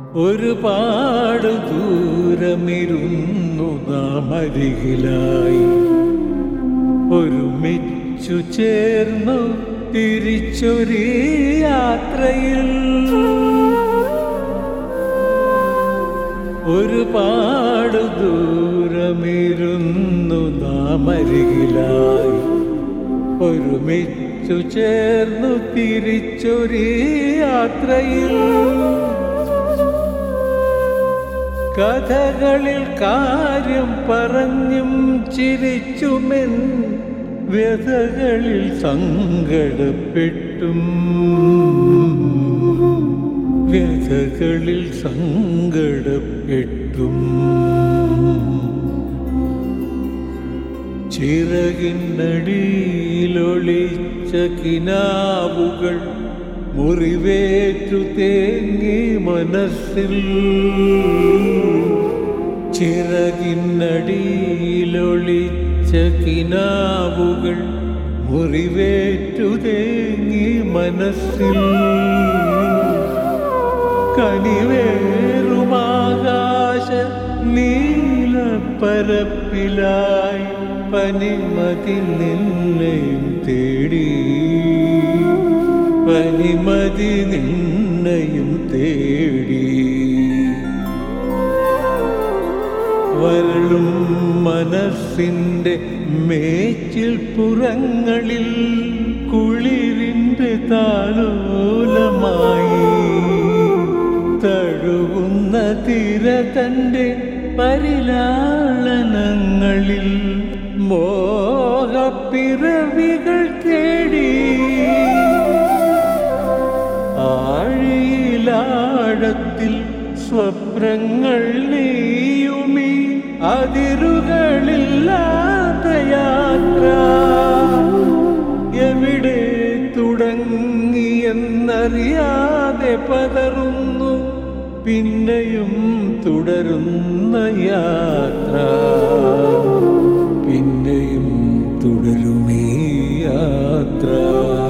ഒരുപാട് ദൂരമിരുന്നു നാം അരികിലായി ഒരുമിച്ചു ചേർന്നു തിരിച്ചൊരു യാത്രയിൽ ഒരുപാട് ദൂരമിരുന്നു നാം അരികിലായി ഒരുമിച്ചു ചേർന്നു തിരിച്ചൊരു യാത്രയിൽ കഥകളിൽ കാര്യം പറഞ്ഞും ചിരിച്ചുമെൻ വ്യഥകളിൽ സങ്കടപ്പെട്ടും വ്യഥകളിൽ സങ്കടപ്പെട്ടും ചിറകിനടിയിലൊളിച്ച കിനാവുകൾ മുറിവേറ്റു തേങ്ങി മനസ്സിൽ ചിറകിനടിയിലൊളിച്ച കിനാവുകൾ മുറിവേറ്റു തേങ്ങി മനസ്സിൽ കനിവേറുമാകാശ നീലപ്പരപ്പിലായി പനിമതി നിന്നെയും തേടി പനിമതി നിന്നെയും തേടി വരളും മനസ്സിൻ്റെ മേച്ചിൽ പുറങ്ങളിൽ കുളിരിൻ്റെ താലോലമായി തഴുകുന്ന തിര തൻ്റെ പരിലാളനങ്ങളിൽ മോഹപ്പിറവികൾ തേടി ആഴിയിലാഴത്തിൽ സ്വപ്നങ്ങൾ നീയുമീ അതിരുകളില്ലാത്ത യാത്ര എവിടെ തുടങ്ങിയെന്നറിയാതെ പതറുന്നു പിന്നെയും തുടരുന്ന യാത്ര പിന്നെയും തുടരുമീ യാത്ര